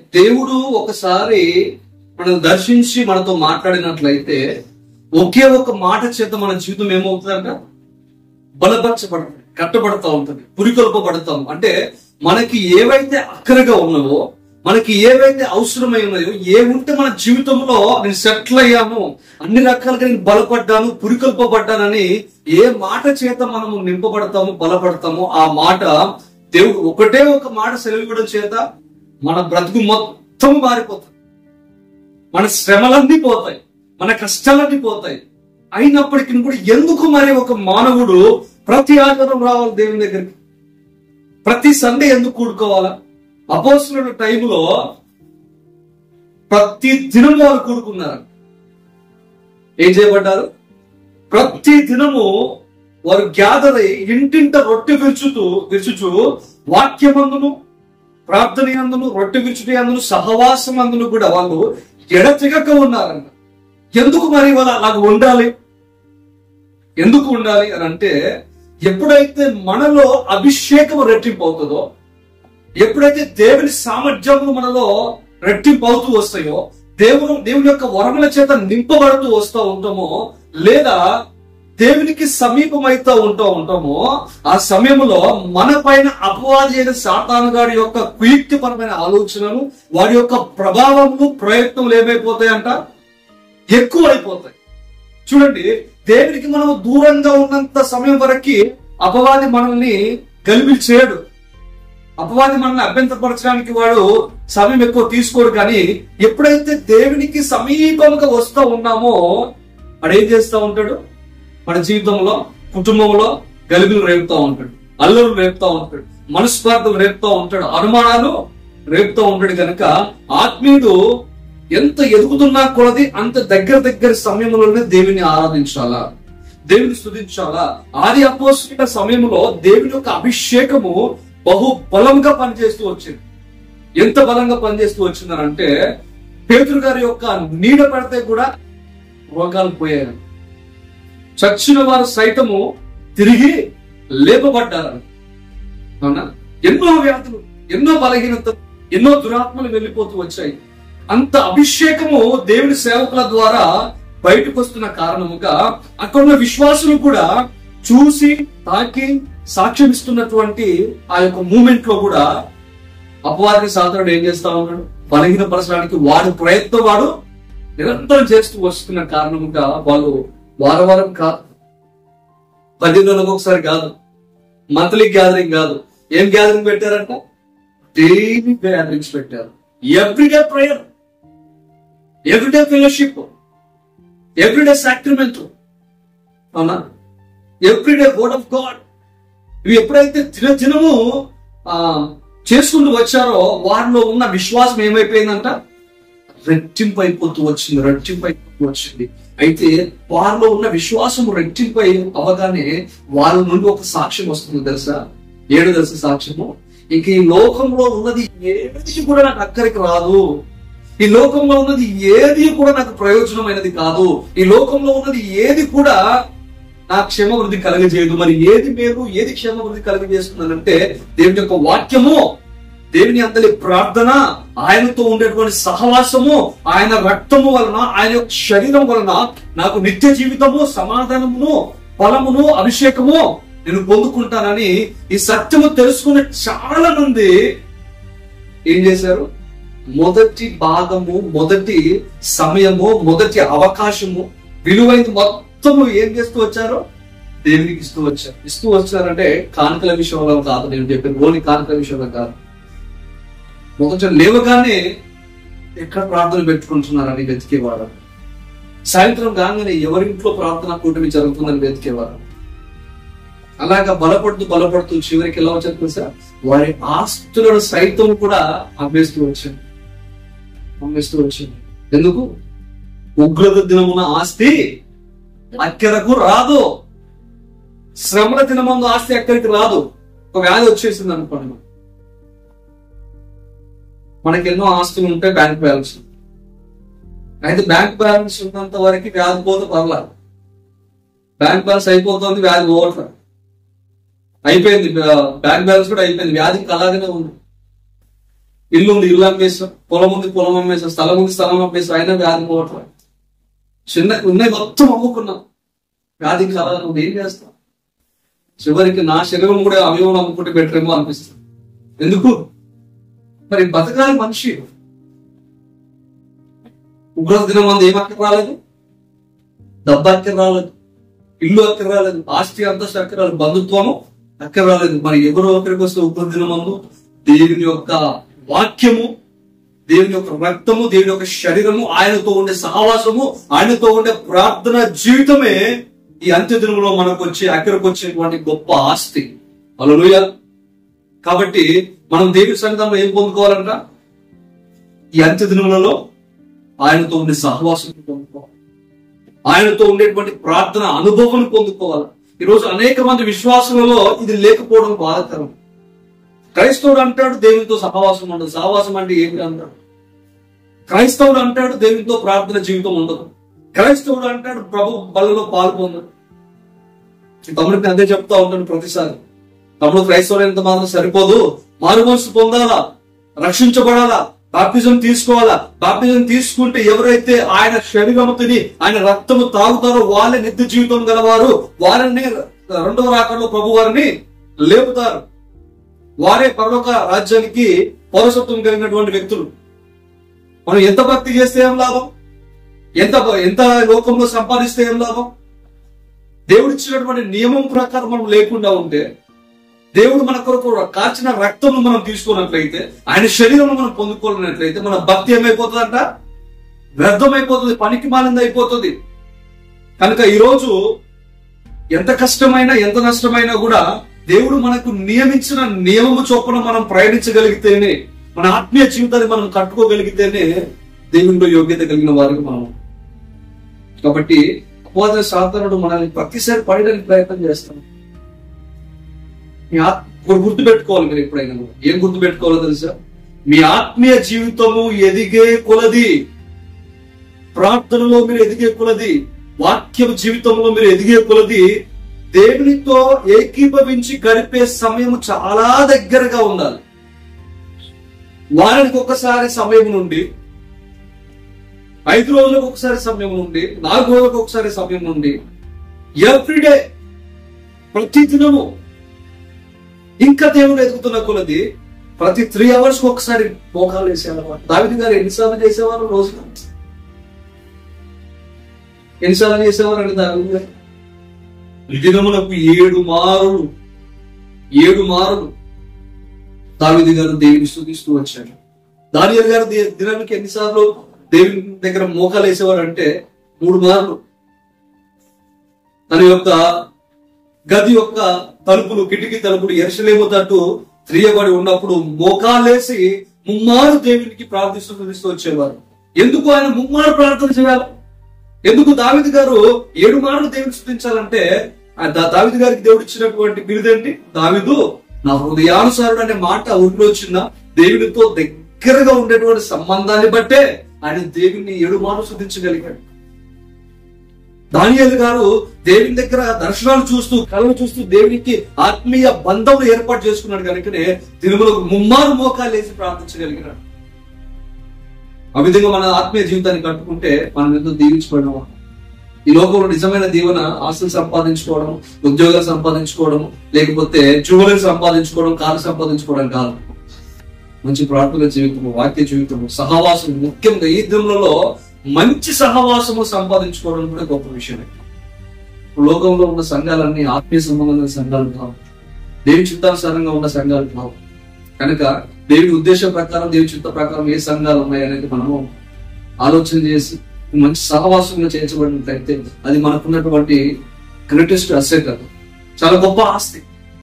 దేవుడు ఒకసారి మనం దర్శించి మనతో మాట్లాడినట్లయితే ఒకే ఒక మాట చేత మన జీవితం ఏమవుతుందంట బలపరచబడుతుంది కట్టబడతా ఉంటుంది పురికొల్పబడతాం అంటే మనకి ఏవైతే అక్కరగా ఉన్నావో మనకి ఏవైతే అవసరమై ఉన్నాయో ఏముంటే మన జీవితంలో నేను సెటిల్ అయ్యాను అన్ని రకాలుగా నేను బలపడ్డాను పురికొల్పబడ్డానని ఏ మాట చేత మనము నింపబడతాము బలపడతామో ఆ మాట దేవుడు ఒకటే ఒక మాట సెలవివ్వడం చేత మన బ్రతుకు మొత్తం మారిపోతుంది మన శ్రమలన్నీ పోతాయి మన కష్టాలన్నీ పోతాయి అయినప్పటికీ కూడా ఎందుకు మరి ఒక మానవుడు ప్రతి ఆదివారం రావాలి దేవుని దగ్గరికి ప్రతి సండే ఎందుకు కూడుకోవాలా అపోస్తుల టైంలో ప్రతి దినం వారు కూడుకున్నారు ఏం చేయబడ్డారు ప్రతి దినము వారు గ్యాదర్ అయి ఇంటింట రొట్టె విరుచుతూ విరుచుచు వాక్యమందును ప్రార్థనయందును రొట్టె విరుచుటి అందును సహవాసం అందును కూడా వాళ్ళు ఎడతెగక ఉన్నారంట ఎందుకు మరి వాళ్ళు అలాగ ఉండాలి ఎందుకు ఉండాలి అని అంటే ఎప్పుడైతే మనలో అభిషేకం రెట్టింపు అవుతుందో ఎప్పుడైతే దేవుని సామర్థ్యములు మనలో రెట్టింపు అవుతూ వస్తాయో దేవుడు దేవుని యొక్క వరముల చేత నింపబడుతూ వస్తూ ఉంటామో లేదా దేవునికి సమీపమైతే ఉంటూ ఉంటామో ఆ సమయంలో మన పైన అపవాది అయిన సాతాను గారి యొక్క కుయుక్తిపరమైన ఆలోచనలు వాడి యొక్క ప్రభావము ప్రయత్నములు ఏమైపోతాయంట ఎక్కువ అయిపోతాయి చూడండి దేవునికి మనం దూరంగా ఉన్నంత సమయం వరకు అపవాది మనల్ని గలిబిలి చేయడు అపవాది మనల్ని అభ్యంతరపరచడానికి వాడు సమయం ఎక్కువ తీసుకోడు కానీ ఎప్పుడైతే దేవునికి సమీపంగా వస్తూ ఉన్నామో వాడు ఏం చేస్తూ ఉంటాడు మన జీవితంలో కుటుంబంలో గలిబిలు రేపుతూ ఉంటాడు అల్లరు రేపుతూ ఉంటాడు మనస్పార్థలు రేపుతూ ఉంటాడు అనుమానాలు రేపుతూ ఉంటాడు కనుక ఆత్మీయుడు ఎంత ఎదుగుతున్నా కొలది అంత దగ్గర దగ్గర సమయంలోనే దేవుని ఆరాధించాలా దేవుని స్తుతించాలా ఆది అపోస్తుల సమయంలో దేవుని యొక్క అభిషేకము బహు బలంగా పనిచేస్తూ వచ్చింది ఎంత బలంగా పనిచేస్తూ వచ్చిందనంటే పేతురు గారి యొక్క నీడ పడితే కూడా రోగాలు పోయారు చచ్చిన వారు సైతము తిరిగి లేపబడ్డారు అవునా ఎన్నో వ్యాధులు ఎన్నో బలహీనతలు ఎన్నో దురాత్మలు వెళ్ళిపోతూ వచ్చాయి అంత అభిషేకము దేవుని సేవకుల ద్వారా బయటకు వస్తున్న కారణముగా అక్కడ ఉన్న విశ్వాసులు కూడా చూసి తాకి సాక్ష్యం ఇస్తున్నటువంటి ఆ యొక్క మూమెంట్ లో కూడా అపవాది సాధారణ ఏం చేస్తా ఉన్నాడు బలహీనపరచడానికి వాడి ప్రయత్నం వాడు నిరంతరం చేస్తూ వస్తున్న కారణముగా వాళ్ళు వారం వారం కాదు పది రోజులకు ఒకసారి కాదు మంత్లీ గ్యాదరింగ్ కాదు ఏం గ్యాదరింగ్ పెట్టారంట డైలీ గ్యాదరింగ్స్ పెట్టారు everyday prayer everyday fellowship everyday sacrament అవునా ఎవ్రీడే వర్డ్ ఆఫ్ గాడ్ ఇవి ఎప్పుడైతే దినదినము ఆ చేసుకుంటూ వచ్చారో వారిలో ఉన్న విశ్వాసం ఏమైపోయిందంట రెట్టింపు అయిపోతూ వచ్చింది రెట్టింపు అయిపోతూ వచ్చింది అయితే వారిలో ఉన్న విశ్వాసం రెట్టింపు అయి అవగానే వారి నుండి ఒక సాక్ష్యం వస్తుంది తెలుసా ఏడు తెలుసా సాక్ష్యము ఇంక ఈ లోకంలో ఉన్నది ఏది కూడా నాకు అక్కడికి రాదు ఈ లోకంలో ఉన్నది ఏది కూడా నాకు ప్రయోజనమైనది కాదు ఈ లోకంలో ఉన్నది ఏది కూడా నా క్షేమ వృద్ధి కలగజేయదు మరి ఏది మేలు ఏది క్షేమ వృద్ధి కలగజేస్తుందనంటే దేవుని యొక్క వాక్యము దేవుని అంతలి ప్రార్థన ఆయనతో ఉండేటువంటి సహవాసము ఆయన రక్తము వలన ఆయన యొక్క శరీరం వలన నాకు నిత్య జీవితము సమాధానమును బలమును అభిషేకము నేను పొందుకుంటానని ఈ సత్యము తెలుసుకునే చాలా మంది ఏం చేశారు మొదటి భాగము మొదటి సమయము మొదటి అవకాశము విలువైన మొత్తము ఏం చేస్తూ వచ్చారు దేవునికి ఇస్తూ వచ్చారు ఇస్తూ వచ్చారంటే కానుకల విషయంలో కాదు నేను చెప్పాను ఓన్లీ కానుకల విషయంలో కాదు మొదట లేవగానే ఎక్కడ ప్రార్థన పెట్టుకుంటున్నారని వెతికేవారు సాయంత్రం కాగానే ఎవరింట్లో ప్రార్థన కూటమి జరుగుతుందని వెతికేవారు అలాగా బలపడుతూ బలపడుతూ చివరికి ఎలా వచ్చారు తెలుసా వారి ఆస్తులను సైతం కూడా అమ్మేస్తూ వచ్చింది అమ్మేస్తూ వచ్చింది ఎందుకు ఉగ్రత దినమున ఆస్తి అక్కరకు రాదు శ్రమల దినమందు ఆస్తి అక్కడికి రాదు ఒక వ్యాధి వచ్చేసింది అనుకోండి మనం. మనకి ఎన్నో ఆస్తులు ఉంటాయి బ్యాంక్ బ్యాలెన్స్ అయితే బ్యాంక్ బ్యాలెన్స్ ఉన్నంత వరకు వ్యాధి పోతే పర్లేదు బ్యాంక్ బ్యాలెన్స్ అయిపోతుంది వ్యాధి పోవట్లేదు అయిపోయింది బ్యాంక్ బ్యాలెన్స్ కూడా అయిపోయింది వ్యాధికి అలాగనే ఉంది ఇల్లు ఉంది ఇల్లు అమ్మేసాం పొలం ఉంది పొలం అమ్మేసాం స్థలం ఉంది స్థలం అమ్మేసాం అయినా వ్యాధి పోవట్లేదు చిన్న ఉన్నాయి మొత్తం అమ్ముకున్నాం వ్యాధి కాదా నువ్వు ఏం చేస్తావు చివరికి నా శరీరం కూడా అవయవం అమ్ముకుంటే బెటర్ ఏమో అనిపిస్తుంది ఎందుకు మరి బతకాలి మనిషి ఉగ్రత దినం మంది ఏం అక్కర రాలేదు డబ్బు అక్కర రాలేదు ఇల్లు అక్కర రాలేదు ఆస్తి అంతస్తు అక్కర రాలేదు బంధుత్వము అక్కర రాలేదు మరి ఎవరో ఒకరికి వస్తే ఉగ్రత దినం మందు దేవుని యొక్క వాక్యము దేవుని యొక్క రక్తము దేవుని యొక్క శరీరము ఆయనతో ఉండే సహవాసము ఆయనతో ఉండే ప్రార్థన జీవితమే ఈ అంత్యదినంలో మనకు వచ్చి అక్కడికి వచ్చేటువంటి గొప్ప ఆస్తి అలలుయ కాబట్టి మనం దేవుని సన్నిధానంలో ఏం పొందుకోవాలంట ఈ అంత్యదినములలో ఆయనతో ఉండే సహవాసం పొందుకోవాలి ఆయనతో ఉండేటువంటి ప్రార్థన అనుభవం పొందుకోవాలి ఈరోజు అనేక మంది విశ్వాసులలో ఇది లేకపోవడం బాధాకరం క్రైస్తవుడు అంటాడు దేవునితో సహవాసం ఉండదు సహవాసం అంటే ఏమి అంటాడు క్రైస్తవుడు అంటాడు దేవునితో ప్రార్థన జీవితం ఉండదు క్రైస్తవుడు అంటాడు ప్రభు బలలో పాల్పొందడు ఈ తమ్ముడికి అదే చెప్తా ఉంటాను ప్రతిసారి తమ్ముడు క్రైస్తవుడు ఎంత మాత్రం సరిపోదు మారు మనసు పొందాలా రక్షించబడాలా బాప్తిజం తీసుకోవాలా బాప్తిజం తీసుకుంటే ఎవరైతే ఆయన శరీరము తిని ఆయన రక్తము తాగుతారో వాళ్ళే నిత్య జీవితం గలవారు వారిని రెండవ రాకడలో ప్రభు వారిని లేపుతారు వారే పరలోక రాజ్యానికి పౌరసత్వం కలిగినటువంటి వ్యక్తులు మనం ఎంత భక్తి చేస్తే ఏం లాభం ఎంత ఎంత లోకంలో సంపాదిస్తే ఏం లాభం దేవుడు ఇచ్చినటువంటి నియమం ప్రకారం మనం లేకుండా ఉంటే దేవుడు మన కొరకు కాచిన రక్తం మనం తీసుకున్నట్లయితే ఆయన శరీరం మనం పొందుకోలేనట్లయితే మన భక్తి ఏమైపోతుందంట వ్యర్థమైపోతుంది పనికి మాలింది అయిపోతుంది కనుక ఈరోజు ఎంత కష్టమైనా ఎంత నష్టమైనా కూడా దేవుడు మనకు నియమించిన నియమము చొప్పున మనం ప్రయాణించగలిగితేనే మన ఆత్మీయ జీవితాన్ని మనం కట్టుకోగలిగితేనే దేవునిలో యోగ్యత కలిగిన వారికి మనం కాబట్టి అపోద సాధారణుడు మనల్ని ప్రతిసారి పడడానికి ప్రయత్నం చేస్తాం మీ ఆత్మ గుర్తు పెట్టుకోవాలి మీరు ఎప్పుడైనా కూడా. ఏం గుర్తు పెట్టుకోవాలో తెలుసా మీ ఆత్మీయ జీవితము ఎదిగే కొలది ప్రార్థనలో మీరు ఎదిగే కొలది వాక్య జీవితంలో మీరు ఎదిగే కొలది దేవునితో ఏకీభవించి గడిపే సమయం చాలా దగ్గరగా ఉండాలి వారానికి ఒకసారి సమయం నుండి ఐదు రోజులకు ఒకసారి సమయం నుండి నాలుగు రోజులకు ఒకసారి సమయం నుండి ఎవ్రీడే ప్రతి దినము ఇంకా దేవుడు ఎదుగుతున్న కొలది ప్రతి త్రీ అవర్స్ ఒకసారి మోకాలు వేసేవారు దావిది గారు ఎన్నిసార్లు చేసేవారు రోజు ఎన్నిసార్లు చేసేవారు అండి దావిది గారు దినములకు ఏడు మారులు ఏడు మారులు దావిది గారు దేవుని స్థుతిస్తూ వచ్చారు దానియల్ గారు ది- దినానికి ఎన్నిసార్లు దేవుని దగ్గర మోకాలు వేసేవారు అంటే మూడు మార్లు తన యొక్క గది యొక్క తలుపులు కిటికీ తలుపులు ఎరసలేము తట్టు త్రియబడి ఉన్నప్పుడు మోకాలేసి ముమ్మారు దేవునికి ప్రార్థిస్తూ స్తుతిస్తూ వచ్చేవారు ఎందుకు ఆయన ముమ్మారు ప్రార్థన చేయాలి ఎందుకు దావిది గారు ఏడు మార్లు దేవుని స్థుతించాలంటే ఆ దా- దావీదు గారికి దేవుడు ఇచ్చినటువంటి బిరుదేంటి దావిదు నా హృదయానుసారుడు అనే మాట ఊరిలో వచ్చిందా దేవునితో దగ్గరగా ఉండేటువంటి సంబంధాన్ని బట్టే ఆయన దేవుని ఏడు మార్లు స్థుతించగలిగాడు దానియేలు గారు దేవుని దగ్గర దర్శనాలు చూస్తూ కళలు చూస్తూ దేవునికి ఆత్మీయ బంధం ఏర్పాటు చేసుకున్నాడు కనుకనే తిరుమలకు ముమ్మారు మోకాలు వేసి ప్రార్థించగలిగినాడు ఆ విధంగా మన ఆత్మీయ జీవితాన్ని కట్టుకుంటే మనం ఎంతో దీవించబడిన వాళ్ళం. ఈ లోకంలో నిజమైన దీవెన ఆస్తులు సంపాదించుకోవడం ఉద్యోగాలు సంపాదించుకోవడం లేకపోతే జ్యువెలరీ సంపాదించుకోవడం కారు సంపాదించుకోవడం కాదు మంచి ప్రార్థన జీవితము వాక్య జీవితము సహవాసం ముఖ్యంగా ఈ దినములలో మంచి సహవాసము సంపాదించుకోవడం కూడా గొప్ప విషయమే లోకంలో ఉన్న సంఘాలన్నీ ఆత్మీయ సంబంధమైన సంఘాలు కావు దేవి చిత్తానుసారంగా ఉన్న సంఘాలు కావు కనుక దేవుని ఉద్దేశం ప్రకారం దేవి చిత్త ప్రకారం ఏ సంఘాలు ఉన్నాయనేది మనము ఆలోచన చేసి మంచి సహవాసంగా చేర్చబడినట్లయితే అది మనకున్నటువంటి గ్రేటెస్ట్ అసెట్ అది చాలా గొప్ప ఆస్తి